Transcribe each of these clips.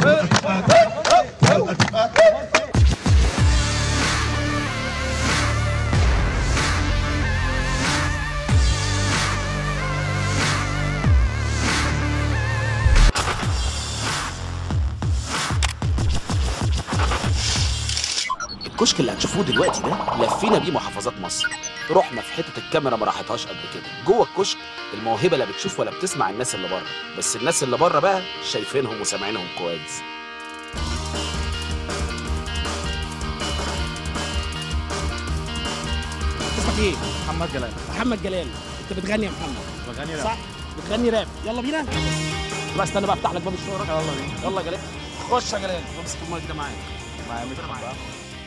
الكشك اللي هتشوفوه دلوقتي ده لفينا بيه محافظات مصر رحنا في حته الكاميرا ما راحتهاش قبل كده جوه الكشك الموهبه لا بتشوف ولا بتسمع الناس اللي بره بس الناس اللي بره بقى شايفينهم وسامعينهم كويس اسمك ايه؟ محمد جلال محمد جلال انت بتغني يا محمد بغني راب. صح بتغني راب يلا بينا بقى استنى بقى افتح لك باب الشهرة يلا بينا يلا يا جلال خش يا جلال امسك المايك ده معايا معايا ميكروفون بقى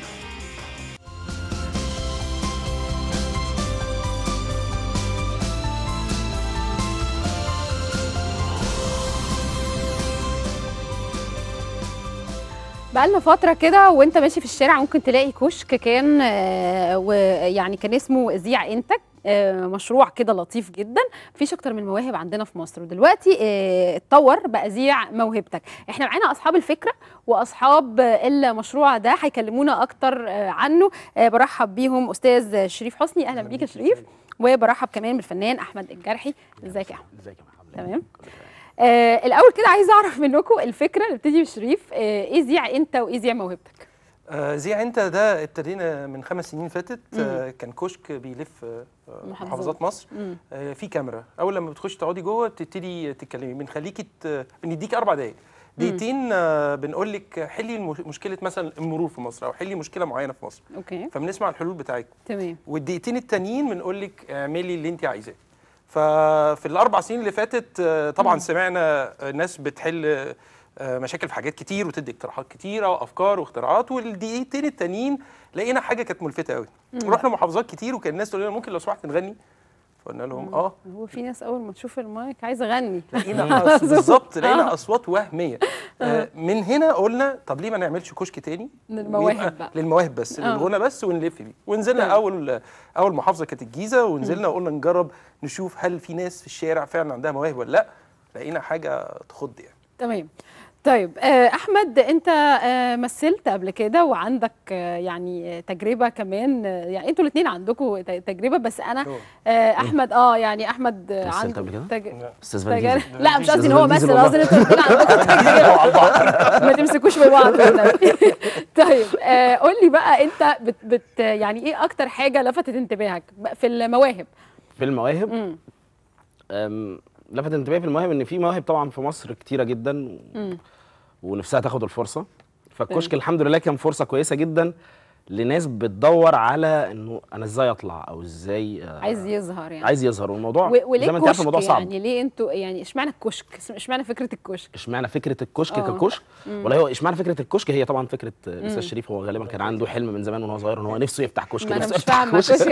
بقالنا فترة كده وانت ماشي في الشارع ممكن تلاقي كشك كان آه، ويعني كان اسمه زيع انتج آه، مشروع كده لطيف جدا مفيش اكتر من مواهب عندنا في مصر ودلوقتي آه، اتطور بقى زيع موهبتك احنا معانا اصحاب الفكرة واصحاب آه، المشروع ده هيكلمونا اكتر آه، عنه آه، برحب بيهم استاذ شريف حسني اهلا بيك يا شريف وبرحب كمان بالفنان احمد الجرحي ازيك يا احمد ازيك يا محمد تمام آه الاول كده عايزه اعرف منكم الفكره نبتدي بشريف آه ايه زيع انت وايه زيع موهبتك آه، زي انت ده ابتدينا من خمس سنين فاتت آه، كان كشك بيلف آه، محافظات. محافظات مصر مم. آه، في كاميرا اول لما بتخش تقعدي جوه بتبتدي تتكلمي بنخليكي ت- بنديكي اربع دقائق دقيقتين آه، بنقول لك حلي المش- مشكله مثلا المرور في مصر او حلي مشكله معينه في مصر اوكي فبنسمع الحلول بتاعتك تمام والدقيقتين التانيين بنقول لك اعملي اللي انت عايزاه ففي الاربع سنين اللي فاتت آه، طبعا سمعنا آه، ناس بتحل آه، مشاكل في حاجات كتير وتدي اقتراحات كتيره وافكار واختراعات والدقيقتين التانيين لقينا حاجه كانت ملفته قوي رحنا محافظات كتير وكان الناس تقول لنا ممكن لو سمحت نغني فقلنا لهم اه هو في ناس اول ما تشوف المايك عايزه اغني لقينا أص- بالظبط لقينا اصوات وهميه آه، من هنا قلنا طب ليه ما نعملش كشك تاني للمواهب ويبقى بقى. للمواهب بس آه. للغنى بس ونلف بيه ونزلنا طيب. اول اول محافظه كانت الجيزه ونزلنا وقلنا نجرب نشوف هل في ناس في الشارع فعلا عندها مواهب ولا لا لقينا حاجه تخض يعني تمام طيب آه احمد انت آه مثلت قبل كده وعندك آه يعني آه، تجربه كمان آه يعني انتوا الاثنين عندكم ت- تجربه بس انا أوه. آه احمد اه يعني احمد آه، مثلت عنده قبل كده؟ تج... استاذ فان تجارب ديزل. لا مش قصدي ان أستاذ هو فان ديزل مثل قصدي ان انتوا الاثنين عندكم تجربه ما تمسكوش في بعض والنبي. طيب آه قول لي بقى انت بت, بت يعني ايه اكتر حاجه لفتت انتباهك بقى في المواهب في المواهب مم. أم، لفت انتباهي في المواهب ان في مواهب طبعا في مصر كتيره جدا و... مم. ونفسها تاخد الفرصه فالكشك الحمد لله كان فرصه كويسه جدا لناس بتدور على انه انا ازاي اطلع او ازاي آه، عايز يظهر يعني عايز يظهر والموضوع و- وليه زي ما انت عارف كشك الموضوع صعب يعني ليه انتوا يعني اشمعنى الكشك اشمعنى فكره الكشك اشمعنى فكره الكشك آه. ككشك ولا هو اشمعنى فكره الكشك هي طبعا فكره الاستاذ شريف هو غالبا كان عنده حلم من زمان وهو صغير ان هو نفسه يفتح كشك ما انا نفسه مش يفتح فاهمه كشك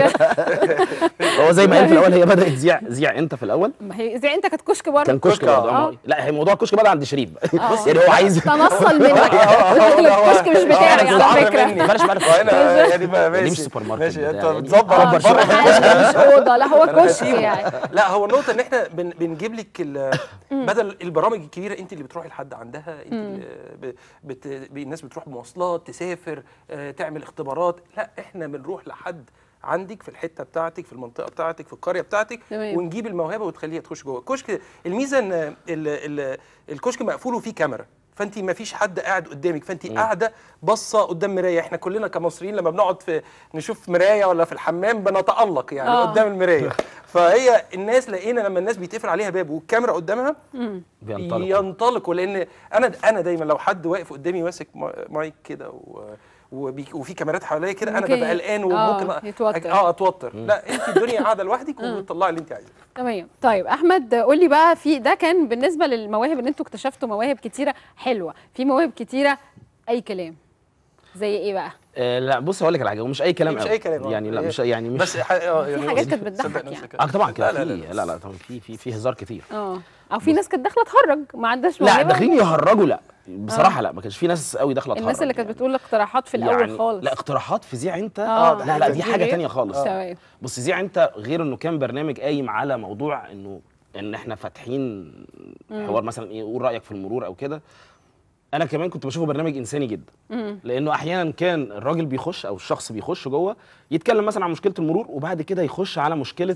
كشك هو زي ما قال في الاول هي بدات زيع زيع انت في الاول ما هي زي انت كانت كشك برضه كان كشك كشك، برضه آه. آه. لا هي موضوع الكشك بقى عند شريف آه. يعني هو عايز تنصل منك الكشك مش بتاعي على فكره معلش معلش وانا يعني ما دي ماشي مش سوبر ماركت ماشي انت بتاع يعني. بتظبط آه، بره مش اوضه لا هو كشك هسيبه. يعني لا هو النقطة إن إحنا بن بنجيب لك ال- بدل البرامج الكبيرة أنت اللي بتروحي لحد عندها أنت اللي ب- بت ب- الناس بتروح بمواصلات تسافر آه، تعمل اختبارات لا إحنا بنروح لحد عندك في الحته بتاعتك في المنطقه بتاعتك في القريه بتاعتك تمام. ونجيب الموهبه وتخليها تخش جوه الكشك الميزه ان ال- ال- الكشك مقفول وفيه كاميرا فانت ما فيش حد قاعد قدامك فانت قاعده باصه قدام مرايه احنا كلنا كمصريين لما بنقعد في نشوف مرايه ولا في الحمام بنتالق يعني آه. قدام المرايه فهي الناس لقينا لما الناس بيتقفل عليها باب والكاميرا قدامها بينطلق ينطلقوا لان انا انا دايما لو حد واقف قدامي ماسك ما- مايك كده و وبي- وفي كاميرات حواليا كده انا ممكن ببقى قلقان آه، وممكن يتوتر. اه اتوتر لا انت الدنيا قاعده لوحدك وبتطلعي اللي انت عايزاه تمام طيب احمد قول لي بقى في ده كان بالنسبه للمواهب ان انتوا اكتشفتوا مواهب كتيره حلوه في مواهب كتيره اي كلام زي ايه بقى آه لا بص هقول لك على حاجه هو مش اي كلام مش قوي. اي كلام آه. يعني لا هي- مش يعني مش بس ح- اه في يعني حاجات هو- كانت بتضحك صدق يعني. نفسك. اه طبعا كده لا لا في لا لا لا طبعا في في في هزار كتير اه او في ناس كانت داخله تهرج ما عندهاش لا موهبة. داخلين يهرجوا لا بصراحه لا ما كانش في ناس قوي داخله الناس تهرج اللي كانت يعني. بتقول اقتراحات في الاول يعني خالص لا اقتراحات في زيع انت آه، لا لا دي دي حاجه غير؟ تانية خالص تمام بص زيع انت غير انه كان برنامج قايم على موضوع انه ان احنا فاتحين حوار مثلا ايه قول رايك في المرور او كده انا كمان كنت بشوفه برنامج انساني جدا مم. لانه احيانا كان الراجل بيخش او الشخص بيخش جوه يتكلم مثلا عن مشكله المرور وبعد كده يخش على مشكله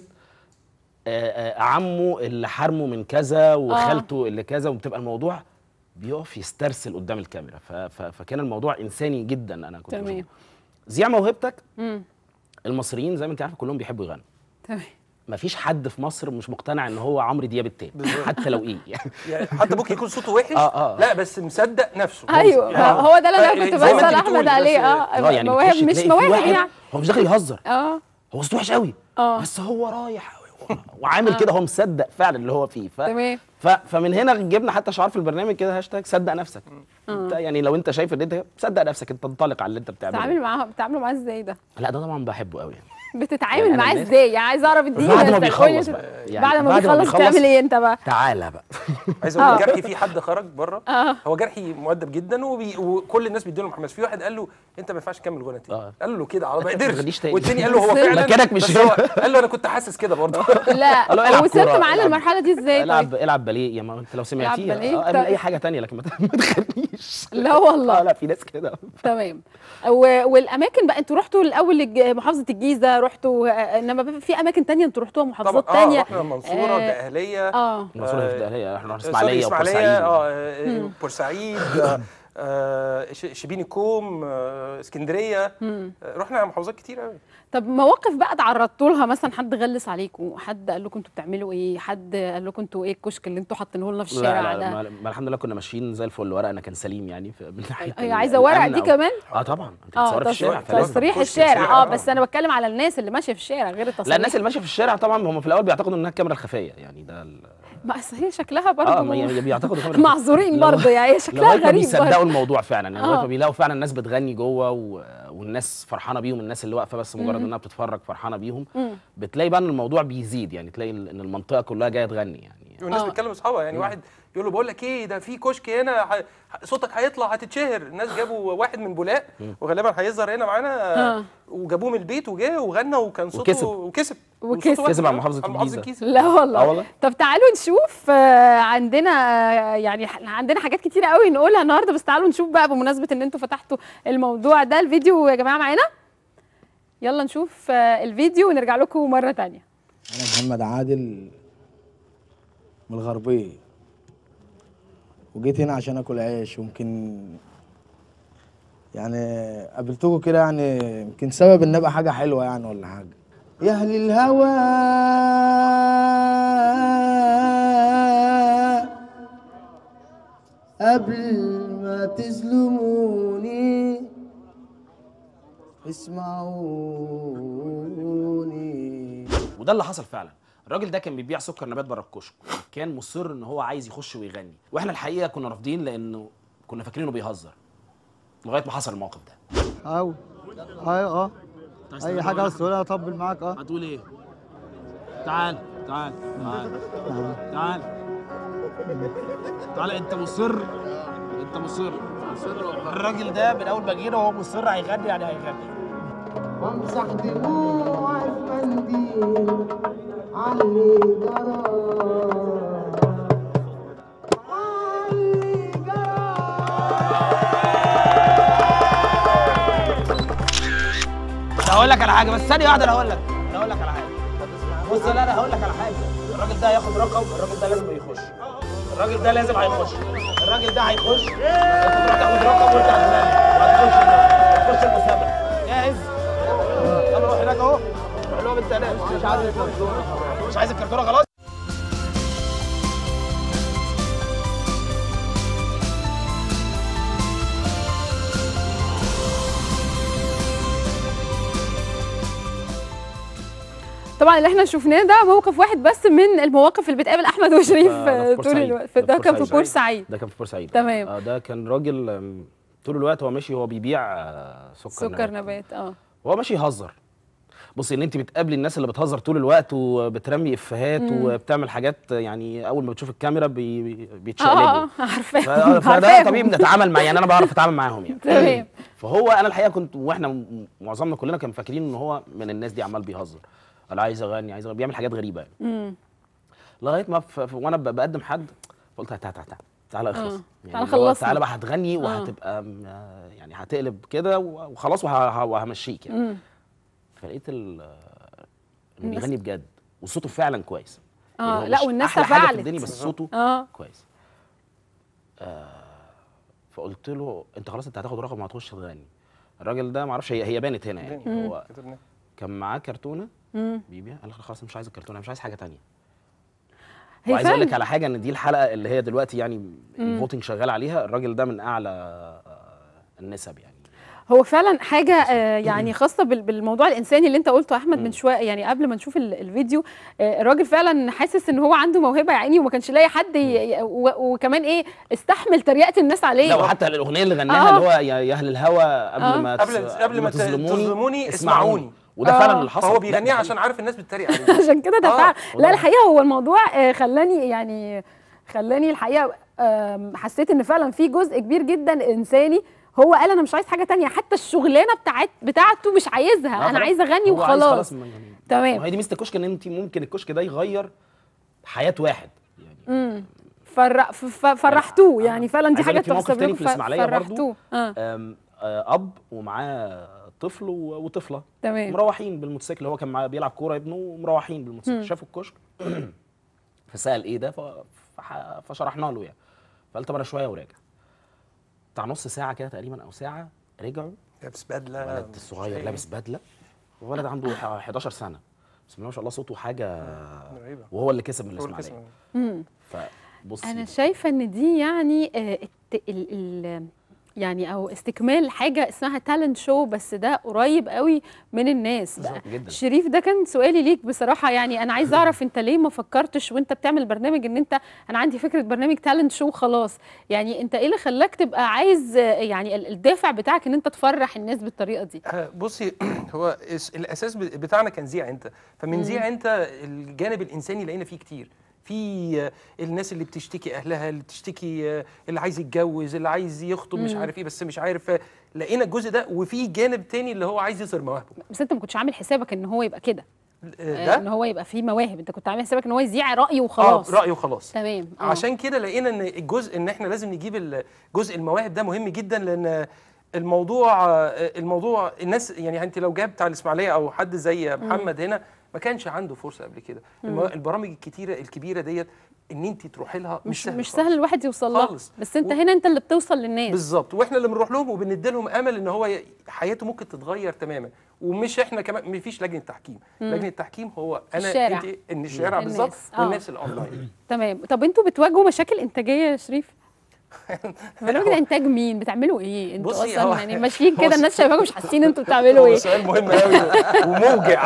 آه، آه، عمه اللي حرمه من كذا وخالته اللي كذا وبتبقى الموضوع بيقف يسترسل قدام الكاميرا ف- ف- فكان الموضوع انساني جدا انا كنت تمام. بشوفه. زيع موهبتك مم. المصريين زي ما انت عارفه كلهم بيحبوا يغنوا تمام مفيش حد في مصر مش مقتنع ان هو عمرو دياب التاني حتى لو ايه يعني يعني حتى ممكن يكون صوته وحش آه، آه. لا بس مصدق نفسه ايوه يعني هو ده اللي انا ف- كنت زي ما بسال انت احمد بتقولي، عليه بس- اه اه يعني مواهب بتخش مش تلاقي في مواهب واحد يعني هو مش داخل يهزر اه هو صوته وحش قوي اه بس هو رايح قوي وعامل كده هو مصدق فعلا اللي هو فيه ف... تمام ف... فمن هنا جبنا حتى شعار في البرنامج كده هاشتاج صدق نفسك انت يعني لو انت شايف ان انت صدق نفسك انت انطلق على اللي انت بتتعامل بتعمله معاه بتتعاملوا معاه ازاي ده لا ده طبعا بحبه قوي يعني بتتعامل يعني أنا معاه الناس- ازاي يعني عايز اعرف اديني بعد ما بس بيخلص قولي- بقى. يعني بعد ما بعد ما بيخلص بيخلص- بتعمل ايه انت بقى تعالى بقى عايز اقول آه. لك جرحي في حد خرج بره اه هو جرحي مؤدب جدا وبي... وكل الناس بيدوا له حماس في واحد قال له انت ما ينفعش تكمل غنى تاني آه. قال له كده على ما ما قدرش تغنيش تاني. والتاني قال له هو فعلا مكانك مش بس هو هنا. قال له انا كنت حاسس كده برضه لا قال له العب وصلت كورة، معاه العب. للمرحله دي ازاي العب طيب العب باليه يا ما انت لو سمعتيه باليه؟ اه اعمل طيب. اي حاجه تانية لكن ما ما تغنيش لا والله اه لا في ناس كده تمام و- والاماكن بقى انتوا رحتوا الاول لج- محافظه الجيزه رحتوا آه، انما بقى في اماكن تانية انتوا رحتوها محافظات طبعا اه تانية رحنا المنصوره آه، الدقهليه اه المنصوره آه، في الدقهليه احنا رحنا سوري، اسماعيليه اسماعيليه وبورسعيد اه آه، بورسعيد آه، آه، ش- شبين كوم آه، اسكندريه آه، رحنا محافظات كتير قوي طب مواقف بقى تعرضتوا لها مثلا حد غلس عليكم حد قال لكم انتوا بتعملوا ايه حد قال لكم انتوا ايه الكشك اللي انتوا حاطينه لنا في الشارع لا لا ده ما ما الحمد لله كنا ماشيين زي الفل ورقنا كان سليم يعني في- من ناحيه هي ال- عايزه ورق الأمن دي أو- كمان اه طبعا انت اه بتصوري في الشارع تصريح- فلازم تصريح كشك الشارع الشارع، اه آه. بس انا بتكلم على الناس اللي ماشيه في الشارع غير التصريح لا الناس اللي ماشيه في الشارع طبعا هم في الاول بيعتقدوا انها الكاميرا الخفيه يعني ده ال- ما أصل هي شكلها برضه اه ما هي بيعتقدوا كاميرا معذورين لو- برضه يعني هي شكلها لغايه ما غريب بيصدقوا برضه الموضوع فعلا يعني لغايه آه. ما بيلاقوا فعلا الناس بتغني جوه و... والناس فرحانه بيهم الناس اللي واقفه بس مجرد انها بتتفرج فرحانه بيهم مم. بتلاقي بقى ان الموضوع بيزيد يعني تلاقي ان المنطقه كلها جايه تغني يعني والناس آه. بتكلم اصحابها يعني واحد يقول له بقول لك ايه ده في كشك هنا ح... ح- صوتك هيطلع هتتشهر الناس جابوا واحد من بولاق وغالبا هيظهر هنا معانا آه. وجابوه من البيت وجه وغنى وكان صوته وكسب. وكسب وكسب. وصوته كسب واحد على محافظة على الجيزة. لا والله. آه والله. طب تعالوا نشوف آه، عندنا آه، يعني ح- عندنا حاجات كتيره قوي نقولها النهارده بس تعالوا نشوف بقى بمناسبه ان انتوا فتحتوا الموضوع ده الفيديو يا جماعه معانا يلا نشوف آه، الفيديو ونرجع لكم مره تانية انا محمد عادل من الغربيه وجيت هنا عشان اكل عيش ويمكن يعني قابلتكم كده يعني يمكن سبب ان ابقى حاجه حلوه يعني ولا حاجه يا اهل الهوى قبل ما تظلموني اسمعوني وده اللي حصل فعلا الراجل ده كان بيبيع سكر نبات بره الكشك كان مصر ان هو عايز يخش ويغني واحنا الحقيقه كنا رافضين لانه كنا فاكرينه بيهزر لغايه ما حصل الموقف ده ايوه ايوه اه اي حاجه عاوز تقولها اطبل معاك اه هتقول ايه؟ تعال تعال تعال تعال تعال انت مصر انت مصر مصر الراجل ده من اول ما جينا وهو مصر هيغني يعني هيغني وامسح دموعي في منديل علي جرى علي جرى هقول لك على حاجه بس ثانيه واحده انا هقول لك انا هقول لك على حاجه بص لا انا هقول لك على حاجه الراجل ده هياخد رقم الراجل ده لازم يخش الراجل ده لازم هيخش الراجل ده هيخش انت تروح تاخد رقم وانت هتغني وهتخش هتخش المسابقه جاهز يلا روح هناك اهو روح لهم انت هناك مش عايز الكرتونه مش عايز الكرتونه خلاص طبعا اللي احنا شفناه ده موقف واحد بس من المواقف اللي بتقابل احمد وشريف ده في آه، طول بورسعيد. الوقت ده ده في كان في بورسعيد. بورسعيد ده كان في بورسعيد تمام. آه ده كان راجل آم، طول الوقت هو ماشي هو بيبيع آه، سكر, سكر نبات اه هو ماشي يهزر بصي ان انت بتقابلي الناس اللي بتهزر طول الوقت وبترمي افيهات وبتعمل حاجات يعني اول ما بتشوف الكاميرا بي بي- بيتشقلبوا اه عارفاهم ف- فده عارفاهم. طبيعي بنتعامل مع يعني انا بعرف اتعامل معاهم يعني تمام. فهو انا الحقيقه كنت واحنا م- معظمنا كلنا كان فاكرين ان هو من الناس دي عمال بيهزر انا عايز اغني عايز اغني بيعمل حاجات غريبه يعني مم. لغايه ما ف... ف... وانا ب- بقدم حد قلت تعال تعال تعال تعالى اخلص آه. يعني تعالى اللي هو خلصنا. تعالى بقى هتغني وهتبقى م- آه، يعني هتقلب كده و- وخلاص وه- ه- وهمشيك يعني مم. فلقيت ال- آه، انه الناس- بيغني بجد وصوته فعلا كويس آه، يعني هو لا، مش والناس احلى حاجه في تفاعلت. الدنيا بس صوته اه كويس آه فقلت له انت خلاص انت هتاخد رقم وهتخش تغني الراجل ده معرفش هي هي بانت هنا يعني هو كتبنا. كان معاه كرتونه مم. بيبيع قال لك خلاص أنا مش عايز الكرتونه أنا مش عايز حاجه تانية هي وعايز اقول لك فعلا على حاجه ان دي الحلقه اللي هي دلوقتي يعني الفوتنج شغال عليها الراجل ده من اعلى آه، النسب يعني هو فعلا حاجه آه، يعني خاصه بال- بالموضوع الانساني اللي انت قلته يا احمد من شويه يعني قبل ما نشوف ال- الفيديو آه، الراجل فعلا حاسس ان هو عنده موهبه يا عيني وما كانش لاقي حد ي- ي- و- وكمان ايه استحمل تريقه الناس عليه لا وحتى الاغنيه اللي غناها آه. اللي هو يا يا اهل الهوى قبل آه. ما قبل- تس- قبل ما ت- تظلموني اسمعوني. وده آه. فعلا اللي حصل فهو لا، بيغنيها ده عشان عارف الناس بتتريق عليه عشان كده ده آه، فعلا لا والله. الحقيقه هو الموضوع آه، خلاني يعني خلاني الحقيقه آم، حسيت ان فعلا في جزء كبير جدا انساني هو قال انا مش عايز حاجه تانية حتى الشغلانه بتاعت بتاعته مش عايزها آه، انا خلاص. عايز اغني هو عايز وخلاص خلاص من- تمام. وهي دي ميزه الكشك ان انت ممكن الكشك ده يغير حياه واحد يعني امم فر... ف- ف- فرحتوه يعني فعلا دي عايز حاجه أقول لك في موقف تحسب تاني لكم في ف- الإسماعيلية برضو. فرحتوه اه آم، آه، اب ومعاه طفل و- وطفله تمام مروحين بالموتوسيكل هو كان معاه بيلعب كوره ابنه ومروحين بالموتوسيكل شافوا الكشك فسال ايه ده ف- فح- فشرحنا له يعني فقال طب انا شويه وراجع بتاع نص ساعه كده تقريبا او ساعه رجعوا لابس بدله ولد الصغير لابس بدله وولد عنده ح- 11 سنه بسم الله ما شاء الله صوته حاجه رهيبه وهو اللي كسب من هو اللي الاسماعيليه كسب. امم فبصي انا شايفه ان دي يعني آه، الت... ال... ال... يعني او استكمال حاجه اسمها تالنت شو بس ده قريب قوي من الناس بقى بالظبط جدا. شريف ده كان سؤالي ليك بصراحه يعني انا عايز اعرف انت ليه ما فكرتش وانت بتعمل برنامج ان انت انا عندي فكره برنامج تالنت شو خلاص يعني انت ايه اللي خلاك تبقى عايز آه، يعني ال- الدافع بتاعك ان انت تفرح الناس بالطريقه دي آه، بصي هو اس- الاساس ب- بتاعنا كان زيع انت فمن زيع انت الجانب الانساني لقينا فيه كتير في آه، الناس اللي بتشتكي اهلها اللي بتشتكي آه، اللي عايز يتجوز اللي عايز يخطب مش عارف ايه بس مش عارف آه، لقينا الجزء ده وفي جانب تاني اللي هو عايز يظهر مواهبه بس انت ما كنتش عامل حسابك ان هو يبقى كده آه، آه، ان ده هو يبقى فيه مواهب انت كنت عامل حسابك ان هو يذيع رايه وخلاص اه رايه وخلاص تمام آه. عشان كده لقينا ان الجزء ان احنا لازم نجيب ال- جزء المواهب ده مهم جدا لان الموضوع الموضوع الناس يعني انت لو جاب بتاع الاسماعيليه او حد زي محمد هنا ما كانش عنده فرصه قبل كده المو- البرامج الكتيره الكبيره ديت ان انت تروحي لها مش, مش سهل مش خالص. سهل الواحد يوصل لها خالص. بس انت و- هنا انت اللي بتوصل للناس بالظبط واحنا اللي بنروح لهم وبندي لهم امل ان هو ي- حياته ممكن تتغير تماما ومش احنا كمان ما فيش لجنه تحكيم لجنه التحكيم هو انا الشارع. انت ان الشارع الناس. بالظبط آه. والناس الاونلاين تمام طب انتوا بتواجهوا مشاكل انتاجيه يا شريف برنامج انتاج مين بتعملوا ايه انتوا بصي، اصلا هو- يعني ماشيين هو كده س- الناس شايفاكم مش حاسين انتوا بتعملوا هو ايه سؤال مهم قوي وموجع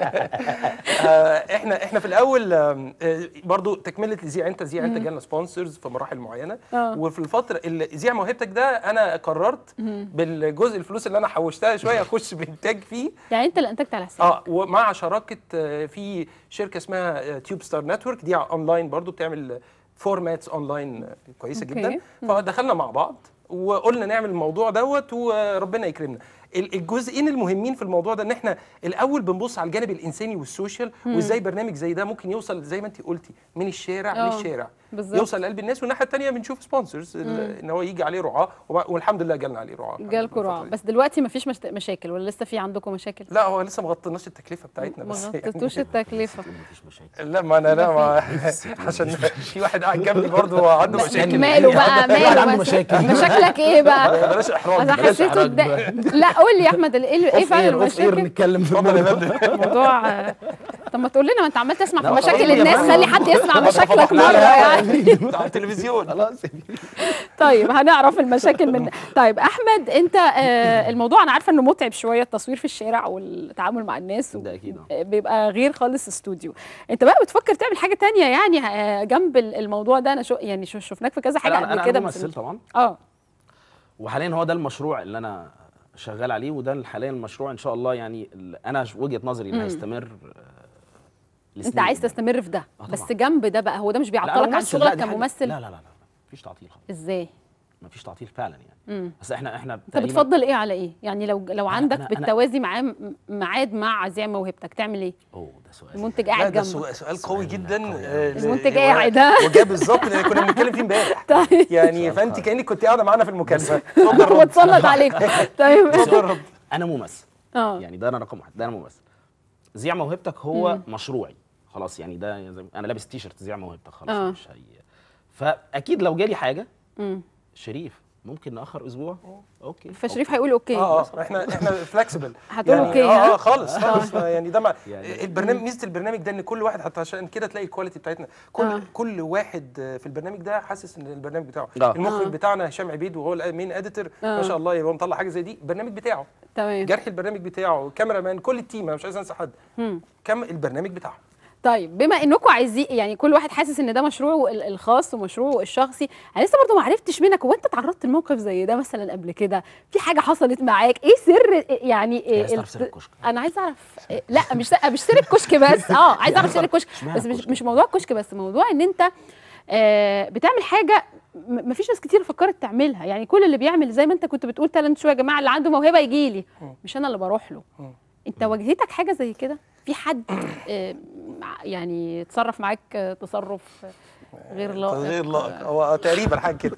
آه، احنا احنا في الاول آم، آه، برضو تكمله زيع انت زيع انت جالنا سبونسرز في مراحل معينه آه. وفي الفتره اللي زيع موهبتك ده انا قررت بالجزء الفلوس اللي انا حوشتها شويه اخش بانتاج فيه يعني انت اللي انتجت على حسابك اه ومع شراكه آه، في شركه اسمها تيوب ستار نتورك دي اونلاين برضو بتعمل فورماتس اونلاين آه، كويسه أوكي. جدا فدخلنا مع بعض وقلنا نعمل الموضوع دوت وربنا يكرمنا ال- الجزئين المهمين في الموضوع ده ان احنا الاول بنبص على الجانب الانساني والسوشيال وازاي برنامج زي ده ممكن يوصل زي ما انت قلتي من الشارع آه، للشارع بالظبط. يوصل لقلب الناس والناحيه الثانيه بنشوف سبونسرز ان هو يجي عليه رعاه وب- والحمد لله جالنا عليه رعاه جالكوا رعاه بس دلوقتي مفيش مشت- مشاكل ولا لسه في عندكم مشاكل لا هو لسه ما غطيناش التكلفه بتاعتنا ما بس غطيتوش التكلفه مفيش مشاكل لا ما انا لا ما عشان في واحد قاعد جنبي برضه عنده مشاكل ماله بقى الواحد ماله عنده بس- مشاكل. مشاكلك ايه بقى بلاش احراج انا بلاش حسيته احراج ده لا قول لي يا احمد ايه ايه اوف فعلا اير اوف اير المشاكل نتكلم في اتفضل يا الموضوع فندم الموضوع آه، طب ما تقول لنا ما انت عمال تسمع في لا، مشاكل خلاص يا الناس فندم. خلي حد يسمع مشاكلك فضحنا مره لها. يعني بتاع التلفزيون خلاص طيب هنعرف المشاكل من طيب احمد انت آه الموضوع انا عارفه انه متعب شويه التصوير في الشارع والتعامل مع الناس ده أكيد، آه، بيبقى غير خالص استوديو انت بقى بتفكر تعمل حاجه تانية يعني آه جنب ال- الموضوع ده انا شو يعني شو شفناك في كذا حاجه انا قبل انا كده أنا بس ممثل طبعا اه وحاليا هو ده المشروع اللي انا شغال عليه وده حاليا المشروع ان شاء الله يعني اللي انا ش- وجهه نظري انه هيستمر آه، انت لسنين عايز قدام. تستمر في ده آه بس طبعاً. جنب ده بقى هو ده مش لا، أنا بيعطلك عن ممثل، لا، شغلك دي حاجة- كممثل لا لا لا لا مفيش تعطيل خالص ازاي مفيش تعطيل فعلا يعني مم. بس احنا احنا انت بتفضل ايه على ايه يعني لو لو عندك أنا- أنا- بالتوازي معاه م- ميعاد مع زيع موهبتك تعمل ايه اوه ده سؤال المنتج لا قاعد ده جنبك سؤال سؤال قوي سؤال جدا قوي. آه، المنتج و- قاعد، ها؟ وجاب بالظبط اللي كنا بنتكلم فيه امبارح طيب يعني فانت كانك كنت قاعده معانا في المكالمه هو اتسلط عليك طيب جرب انا ممثل اه يعني ده انا رقم واحد ده انا ممثل زيع موهبتك هو مشروعي خلاص يعني ده زي انا لابس تيشرت زيع موهبتك خلاص آه. مش هي فاكيد لو جالي حاجه مم. شريف ممكن ناخر اسبوع اوكي فشريف هيقول اوكي اه اه احنا احنا فلكسبل هتقول يعني أوكي، اه ها؟ اه خالص خالص ما يعني ده ما يعني- البرنامج ميزه البرنامج ده ان كل واحد حتى عشان كده تلاقي الكواليتي بتاعتنا كل آه. كل واحد آه، في البرنامج ده حاسس ان البرنامج بتاعه آه. المخرج آه. بتاعنا هشام عبيد وهو المين اديتور آه. ما شاء الله يبقى مطلع حاجه زي دي البرنامج بتاعه تمام جرح البرنامج بتاعه كاميرا مان كل التيم انا مش عايز انسى حد مم. كم البرنامج بتاعه طيب بما انكم عايزين يعني كل واحد حاسس ان ده مشروعه ال- الخاص ومشروعه الشخصي انا لسه برضه ما عرفتش منك هو انت اتعرضت لموقف زي ده مثلا قبل كده في حاجه حصلت معاك ايه سر يعني هي إيه عايز تعرف سر الت- الكشك. انا عايز اعرف إيه لا مش س- مش سر الكشك بس اه عايز اعرف سر الكشك اشمعنى بس مش الكشك؟ مش موضوع الكشك بس موضوع ان انت آه بتعمل حاجه م- مفيش ناس كتير فكرت تعملها يعني كل اللي بيعمل زي ما انت كنت بتقول تالنت شويه يا جماعه اللي عنده موهبه يجي لي مش انا اللي بروح له مم. انت واجهتك حاجه زي كده في حد آه، مع- يعني تصرف معاك آه، تصرف آه، غير لائق غير لائق هو تقريبا حاجه كده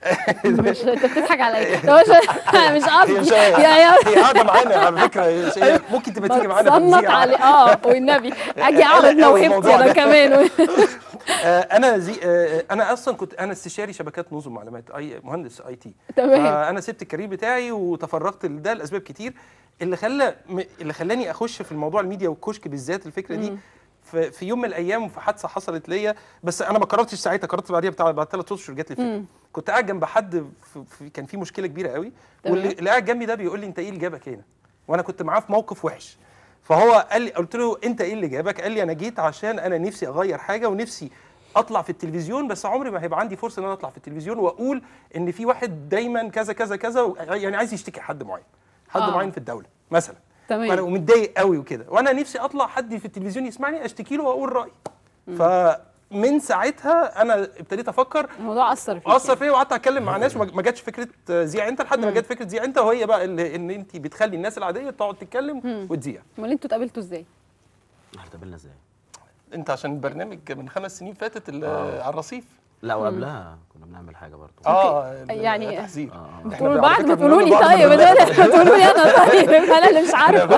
مش انت بتضحك على ايه هو مش مش هي مش قصدي يا يا هي قاعده معانا على فكره هي- هي ممكن تبقى تيجي معانا في بتصنط المذيع. على اه والنبي اجي اعرض قلق أوي موهبتي الموضوع انا ده. كمان آه، انا زي آه، انا اصلا كنت انا استشاري شبكات نظم معلومات اي مهندس اي تي تمام. فانا سبت الكارير بتاعي وتفرغت لده لاسباب كتير اللي خلى م- اللي خلاني اخش في الموضوع الميديا والكشك بالذات الفكره دي في, في يوم من الايام في حادثه حصلت ليا بس انا ما قررتش ساعتها قررت بعديها بتاع بعد ثلاث اشهر جات لي الفكره كنت قاعد جنب حد في في كان في مشكله كبيره قوي تمام. واللي اللي قاعد جنبي ده بيقول لي انت ايه اللي جابك هنا وانا كنت معاه في موقف وحش فهو قال لي قلت له انت ايه اللي جابك قال لي انا جيت عشان انا نفسي اغير حاجه ونفسي اطلع في التلفزيون بس عمري ما هيبقى عندي فرصه ان انا اطلع في التلفزيون واقول ان في واحد دايما كذا كذا كذا و- يعني عايز يشتكي حد معين حد آه. معين في الدوله مثلا تمام. وانا ومتضايق قوي وكده وانا نفسي اطلع حد في التلفزيون يسمعني اشتكي له واقول رايي فمن ساعتها انا ابتديت افكر الموضوع اثر فيك اثر فيا وقعدت اتكلم مع ناس وما ما جاتش فكره زيع انت لحد ما جت فكره زيع انت وهي بقى اللي ان انت بتخلي الناس العاديه تقعد تتكلم وتذيع امال انتوا اتقابلتوا ازاي؟ هتقابلنا ازاي؟ انت عشان البرنامج من خمس سنين فاتت ال- على الرصيف لا وقبلها كنا بنعمل حاجه برضه اه ال- يعني- تحذير آه. بتقولوا لبعض ما تقولوا لي طيب ما تقولوا لي انا طيب انا اللي مش عارفه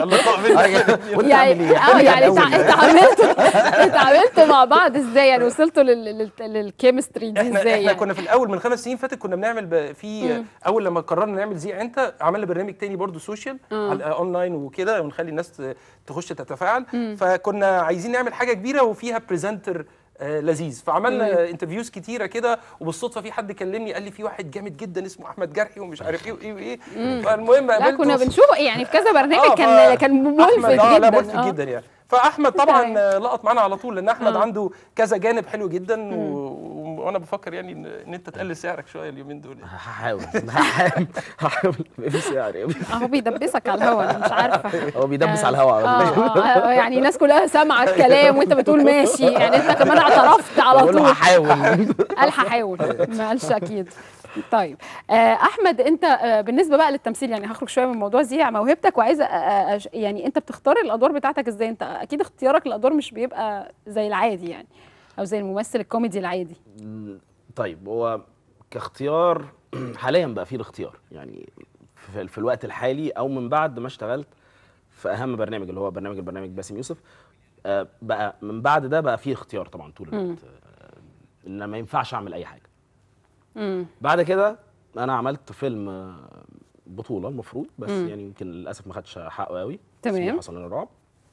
يعني اه يعني تع- اتعاملتوا اتعاملتوا مع بعض ازاي يعني وصلتوا لل- لل- للكيمستري دي احنا ازاي احنا يعني كنا في الاول من خمس سنين فاتت كنا بنعمل ب- في اول لما قررنا نعمل زي انت عملنا برنامج تاني برضو سوشيال على اونلاين وكده ونخلي الناس ت- تخش تتفاعل فكنا عايزين نعمل حاجه كبيره وفيها بريزنتر آه لذيذ فعملنا انترفيوز كتيره كده وبالصدفه في حد كلمني قال لي في واحد جامد جدا اسمه احمد جرحي ومش عارف ايه وايه وايه فالمهم لا قابلته كنا بنشوفه يعني في كذا برنامج آه، كان ف- كان أحمد ملفت آه لا جدا ملفت آه. جدا يعني فاحمد طبعا تمام. آه، لقط معانا على طول لان احمد آه. عنده كذا جانب حلو جدا و... و- وانا بفكر يعني ان إن انت تقلل سعرك شويه اليومين دول يعني. هحاول هحاول هحاول في سعر يا ابني. اهو بيدبسك على الهوا انا مش عارفه هو بيدبس آه. على الهواء على طول. اه اه يعني الناس كلها سامعه الكلام وانت بتقول ماشي يعني انت كمان اعترفت على بقول له طول هحاول قال هحاول ما قالش اكيد طيب آه احمد انت آه بالنسبه بقى للتمثيل يعني هخرج شويه من موضوع زيع موهبتك وعايزه آه آه أش- يعني انت بتختار الادوار بتاعتك ازاي انت اكيد اختيارك للادوار مش بيبقى زي العادي يعني او زي الممثل الكوميدي العادي طيب هو كاختيار حاليا بقى فيه الاختيار يعني في, في الوقت الحالي او من بعد ما اشتغلت في اهم برنامج اللي هو برنامج البرنامج باسم يوسف آه، بقى من بعد ده بقى فيه اختيار طبعا طول الوقت آه، ان ما ينفعش اعمل اي حاجه امم بعد كده انا عملت فيلم آه، بطوله المفروض بس يعني يمكن للاسف ما خدش حقه قوي تمام. اسمه حصل لنا الرعب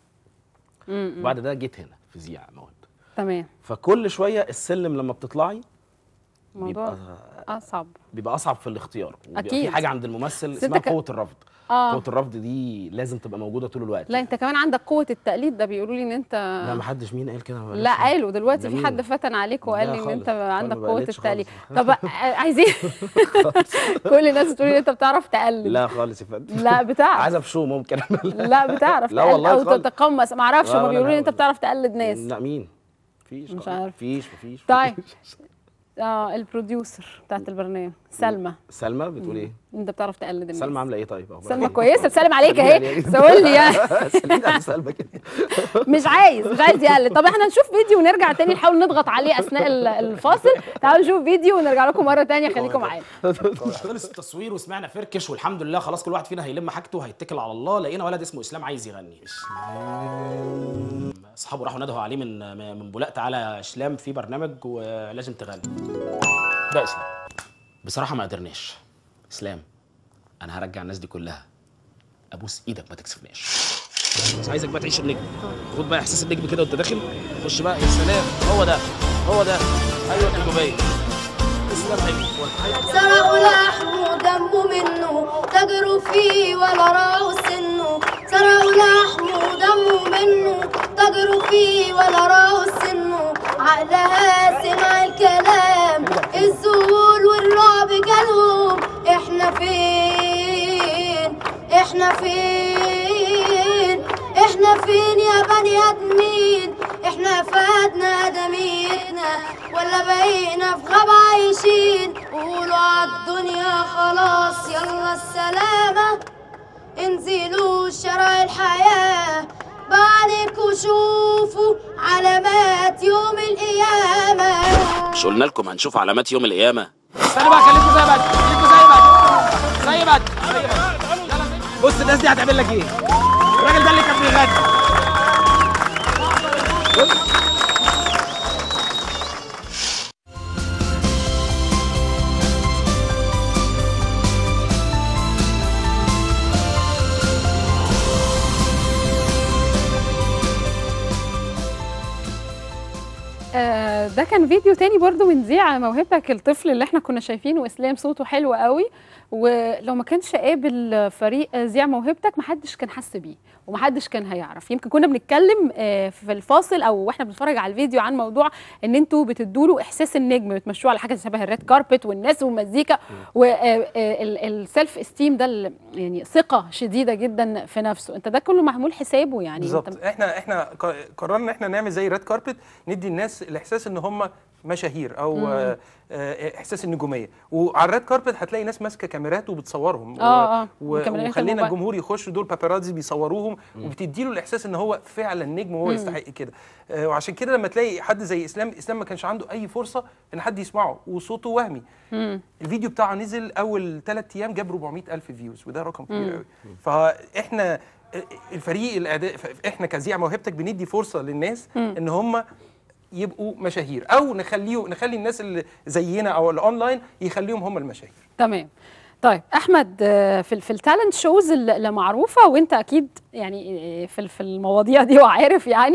وبعد ده جيت هنا في زيع موهبه تمام فكل شويه السلم لما بتطلعي موضوع بيبقى اصعب بيبقى اصعب في الاختيار وبيبقى أكيد. في حاجه عند الممثل بس أنت اسمها ك- قوه الرفض آه. قوه الرفض دي لازم تبقى موجوده طول الوقت لا انت كمان عندك قوه التقليد ده بيقولوا لي ان انت لا ما حدش مين قال كده ما لا بلاش. قالوا دلوقتي في جميل. حد فتن عليك وقال لا لي ان خالص. انت أنا عندك ما قوه بقلدش التقليد خالص. طب عايزين كل الناس بتقول لي انت بتعرف تقلد لا خالص يا فندم لا بتعرف عايز شو ممكن اعمل لا بتعرف لا تقلد والله او خالص. تتقمص ما اعرفش لا هما ولا بيقولوا لي انت الهوا ده. بتعرف تقلد ناس لا مين مفيش مش خالص. عارف. مفيش مفيش طيب. مفيش. اه البروديوسر بتاعت البرنامج سلمى سلمى بتقول ايه انت بتعرف تقلد الناس سلمى عامله ايه طيب أخبارها سلمى إيه؟ كويسه بتسلم عليك سلمي اهي عليك. بس قول لي يعني سلمي على سلمى كده مش عايز مش عايز يقلد طب احنا نشوف فيديو ونرجع تاني نحاول نضغط عليه اثناء ال- الفاصل تعالوا نشوف فيديو ونرجع لكم مره تانية خليكم معانا خلص التصوير وسمعنا فركش والحمد لله خلاص كل واحد فينا هيلم حاجته وهيتكل على الله لقينا ولد اسمه اسلام عايز يغني اسلام اصحابه راحوا ندهوا عليه من من بولاق تعالى يا اسلام في برنامج ولازم تغني ده اسلام بصراحه ما قدرناش اسلام انا هرجع الناس دي كلها ابوس ايدك ما تكسفناش بس عايزك بقى تعيش النجم خد بقى احساس النجم كده وانت داخل خش بقى يا سلام هو ده هو ده ايوه النجوميه اسلام هيك سرقوا لحمه ودمه منه تجروا فيه ولا راعوا سنه سرقوا لحمه ودمه منه تجروا فيه ولا راعوا سنه عقلها سمع الكلام الذهول والرعب جالهم احنا فين احنا فين احنا فين يا بني ادمين احنا فادنا ادميتنا ولا بقينا في غابة عايشين قولوا عالدنيا خلاص يلا السلامة انزلوا شارع الحياة بعدكوا شوفوا علامات يوم القيامة مش قلنا لكم هنشوف علامات يوم القيامه استنى بقى خليكوا زي بدر خليكوا زي بدر زي بدر زي بدر بص الناس دي هتعمل لك ايه الراجل ده اللي كان بيغني آه، ده كان فيديو تاني برضو من ذيع موهبتك الطفل اللي احنا كنا شايفينه اسلام صوته حلو قوي ولو ما كانش قابل فريق ذيع موهبتك محدش كان حس بيه ومحدش كان هيعرف يمكن كنا بنتكلم آه، في الفاصل او واحنا بنتفرج على الفيديو عن موضوع ان انتوا بتدوا له احساس النجم بتمشوه على حاجه شبه الريد كاربت والناس والمزيكا والسيلف استيم ده ال- يعني ثقه شديده جدا في نفسه انت ده كله معمول حسابه يعني بالظبط انت احنا احنا ق- قررنا ان احنا نعمل زي ريد كاربت ندي الناس الاحساس ان هم مشاهير او آه، آه، احساس النجوميه وعلى الريد كاربت هتلاقي ناس ماسكه كاميرات وبتصورهم و- آه، آه، و- وكاميرات وخلينا الموبايل. الجمهور يخشوا دول باباراتزي بيصوروهم وبتدي له الاحساس ان هو فعلا نجم وهو يستحق كده آه، وعشان كده لما تلاقي حد زي اسلام اسلام ما كانش عنده اي فرصه ان حد يسمعه وصوته وهمي الفيديو بتاعه نزل اول ثلاث ايام جاب 400 الف فيوز وده رقم كبير قوي فاحنا الفريق الاداء احنا كذيع موهبتك بندي فرصه للناس ان هم يبقوا مشاهير او نخليه نخلي الناس اللي زينا او الاونلاين يخليهم هم المشاهير تمام طيب احمد آه، في ال- في التالنت شوز اللي اللي معروفه وانت اكيد يعني آه، في ال- في المواضيع دي وعارف يعني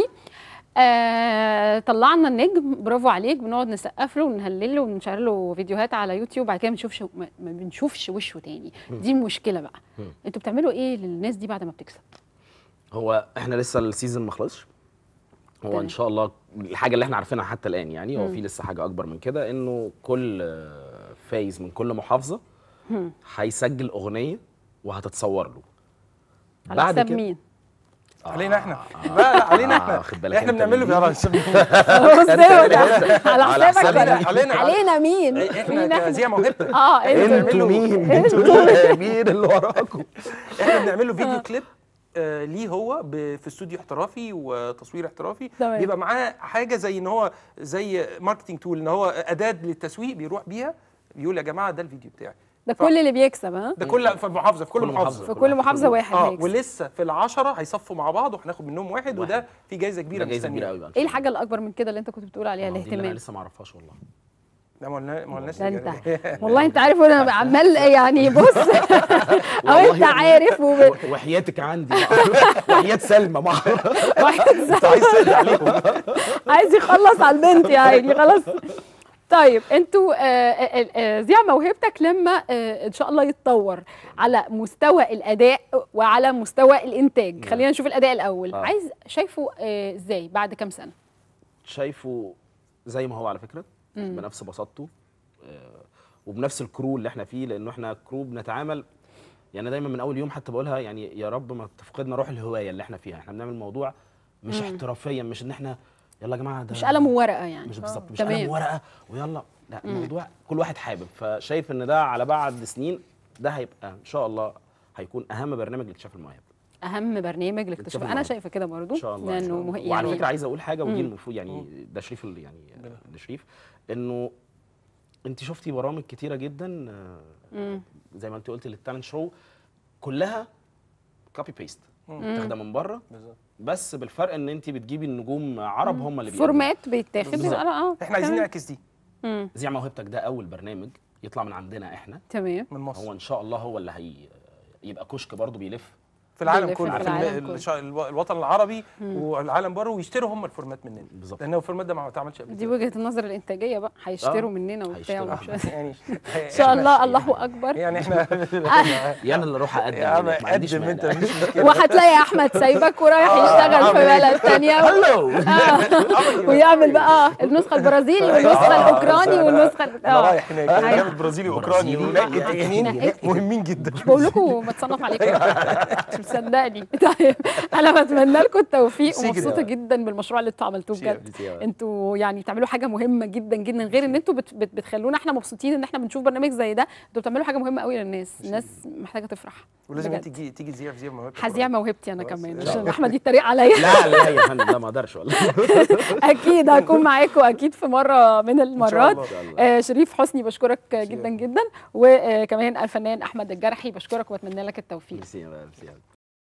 آه طلعنا النجم برافو عليك بنقعد نسقف له ونهلل له ونشير له فيديوهات على يوتيوب بعد كده ما بنشوفش ما ما بنشوفش وشه تاني دي المشكله بقى انتوا بتعملوا ايه للناس دي بعد ما بتكسب هو احنا لسه السيزون ما خلصش هو تمام. ان شاء الله الحاجه اللي احنا عارفينها حتى الان يعني هو في لسه حاجه اكبر من كده انه كل آه، فايز من كل محافظه هيسجل اغنيه وهتتصور له على بعد حساب كده- مين علينا احنا لا لا علينا آه، احنا واخد بالك احنا أنت بنعمله من على مين؟ حساب بص هو ده. على على حسابك حسابنا. ولا- علينا علينا مين احنا مين كذيع موهبتك اه انتوا انتوا مين انتوا مين اللي وراكم احنا بنعمل له فيديو كليب آه ليه هو ب- في استوديو احترافي وتصوير احترافي تمام. بيبقى معاه حاجه زي ان هو زي ماركتنج تول ان هو اداه للتسويق بيروح بيها بيقول يا جماعه ده الفيديو بتاعي ده كل اللي بيكسب ها ده كل في محافظه في كل كل محافظه محافظة. في كل محافظه واحد اه هيكسب ولسه في العشرة هيصفوا مع بعض وهناخد منهم واحد وده في جايزه كبيره ده جايزه كبيره مستنيه قوي بقى إن ايه شاء الحاجه الاكبر من كده اللي انت كنت بتقول عليها الله. دي اللي انا الاهتمام لسه ما اعرفهاش والله ده ما قلنا ما قلناش ده انت الإجابة. والله انت عارف وانا عمال يعني بص او انت والله عارف وب... و- وحياتك عندي وحياه سلمى ما أعرف. واحد انت عايز تقضي عليهم عايز يخلص على البنت يا عيني خلاص طيب انتوا آه، آه، آه، ذيع موهبتك لما آه، ان شاء الله يتطور على مستوى الاداء وعلى مستوى الانتاج خلينا نشوف الاداء الاول آه. عايز شايفه آه، ازاي بعد كام سنه شايفه زي ما هو على فكره بنفس بساطته آه، وبنفس الكرو اللي احنا فيه لانه احنا كرو بنتعامل يعني دايما من اول يوم حتى بقولها يعني يا رب ما تفقدنا روح الهوايه اللي احنا فيها احنا بنعمل موضوع مش احترافيا مش ان احنا يلا يا جماعه ده مش قلم وورقه يعني مش آه، بالظبط مش تمام. قلم ورقه ويلا لا الموضوع كل واحد حابب فشايف ان ده على بعد سنين ده هيبقى ان شاء الله هيكون اهم برنامج لاكتشاف المواهب اهم برنامج لاكتشاف انا المواهب. شايفه كده برضو ان شاء الله إن شاء لانه الله. مه... وعلى يعني فكره عايز اقول حاجه ودي مم. المفروض يعني ده شريف ال- يعني ده شريف انه انت شفتي برامج كتيره جدا آه، مم. زي ما انت قلتي للتالنت شو كلها كوبي بيست متاخده من بره بالظبط بس بالفرق ان انت بتجيبي النجوم عرب هم اللي بيقدموا. فورمات بيتاخد بالظبط. اه اه احنا عايزين تمام. نعكس دي مم. زي موهبتك ده اول برنامج يطلع من عندنا احنا تمام من مصر هو ان شاء الله هو اللي هي يبقى كشك برضه بيلف في العالم بيلف كله في في الم- العالم الش- الو- الوطن العربي والعالم بره ويشتروا هم الفورمات مننا بالظبط. لان الفورمات ده ما اتعملش قبل دي كده وجهه النظر الانتاجيه بقى هيشتروا آه، مننا وبتاع هيشتروا. ومش- يعني ان شاء الله الله اكبر يعني احنا يعني اللي اروح اقدم يا عم هناك، ما عنديش قدم انت مانع. مفيش مشكله وهتلاقي احمد سايبك ورايح يشتغل في عامل بلد تانية هلو آه. ويعمل بقى النسخه البرازيلي والنسخه آه، الاوكراني أنا- والنسخه انا رايح هناك أيوة. انا جامد برازيلي واوكراني برازيلي. ونقي تانيين مهمين جدا بقول لكم بتصنف عليكم مش مصدقني طيب انا بتمنى لكم التوفيق ميرسي جدا. ومبسوطه جدا بالمشروع اللي انتوا عملتوه ميرسي بجد يا- انتوا يعني بتعملوا حاجه مهمه جدا جدا غير ان انتوا بت بت بتخلونا احنا مبسوطين ان احنا بنشوف برنامج زي ده انتوا بتعملوا حاجه مهمه قوي للناس الناس محتاجه تفرح ولازم بجد. انت تيجي تيجي تذيع في زي موهبتك هذيع موهبتي انا خلاص. كمان إن شاء عشان الله. احمد يتريق عليا لا لا يا فندم لا ما اقدرش والله اكيد هكون معاكم اكيد في مره من المرات الله. آه شريف حسني بشكرك جدا جدا وكمان الفنان احمد الجرحي بشكرك واتمنى لك التوفيق ميرسي يا- ميرسي يا-